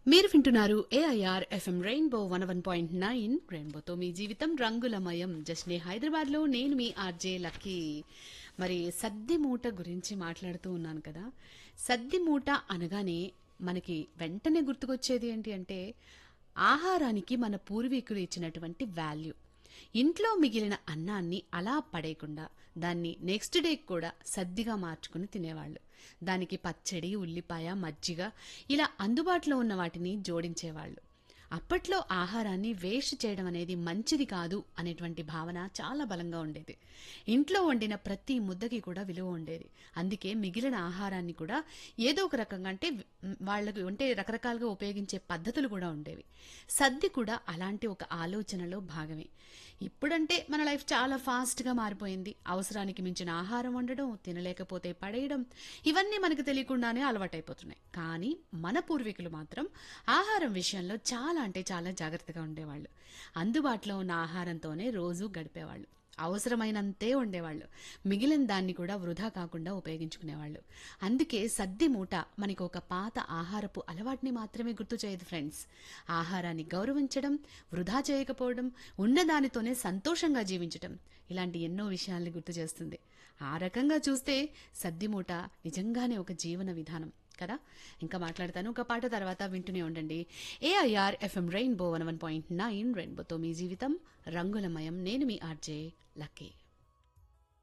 మీరు వింటున్నారు AIR FM rainbow one one point nine రెయిన్బోతో మీ జీవితం రంగులమయం జస్నే హైదరాబాద్ లో నేను మీ ఆర్జే లక్కీ మరి సద్ది మూట గురించి మాట్లాడుతూ ఉన్నాను కదా సద్ది మూట అనగానే మనకి వెంటనే గుర్తుకొచ్చేది ఏంటి అంటే ఆహారానికి మన పూర్వీకులు ఇచ్చినటువంటి వాల్యూ ఇంట్లో మిగిలిన అన్నాన్ని అలా పడేయకుండా దాన్ని నెక్స్ట్ డే కూడా సద్దిగా మార్చుకుని తినేవాళ్ళు దానికి పచ్చడి ఉల్లిపాయ మజ్జిగ ఇలా అందుబాటులో ఉన్న వాటిని జోడించేవాళ్ళు అప్పట్లో ఆహారాన్ని వేస్ట్ చేయడం అనేది మంచిది కాదు అనేటువంటి భావన చాలా బలంగా ఉండేది ఇంట్లో వండిన ప్రతి ముద్దకి కూడా విలువ ఉండేది అందుకే మిగిలిన ఆహారాన్ని కూడా ఏదో ఒక రకంగా అంటే మ్, వాళ్ళకు అంటే రకరకాలుగా ఉపయోగించే పద్ధతులు కూడా ఉండేవి సద్ది కూడా అలాంటి ఒక ఆలోచనలో భాగమే ఇప్పుడంటే మన లైఫ్ చాలా ఫాస్ట్గా మారిపోయింది అవసరానికి మించిన ఆహారం వండడం తినలేకపోతే పడేయడం ఇవన్నీ మనకు తెలియకుండానే అలవాటైపోతున్నాయి కానీ మన పూర్వీకులు మాత్రం ఆహారం విషయంలో చాలా అంటే చాలా జాగ్రత్తగా ఉండేవాళ్ళు అందుబాటులో ఉన్న ఆహారంతోనే రోజు గడిపేవాళ్ళు అవసరమైనంతే ఉండేవాళ్ళు మిగిలిన దాన్ని కూడా వృధా కాకుండా ఉపయోగించుకునేవాళ్ళు అందుకే సద్ది మూట మనకి ఒక పాత ఆహారపు అలవాటుని మాత్రమే గుర్తు చేయదు ఫ్రెండ్స్ ఆహారాన్ని గౌరవించడం వృధా చేయకపోవడం ఉన్నదానితోనే సంతోషంగా జీవించడం ఇలాంటి ఎన్నో విషయాల్ని గుర్తు చేస్తుంది ఆ రకంగా చూస్తే సద్ది మూట నిజంగానే ఒక జీవన విధానం కదా ఇంకా మాట్లాడతాను ఒక పాట తర్వాత వింటూనే ఉండండి AIR FM rainbow one one point nine రెయిన్బోతో మీ జీవితం రంగులమయం నేను మీ ఆర్జే లక్కీ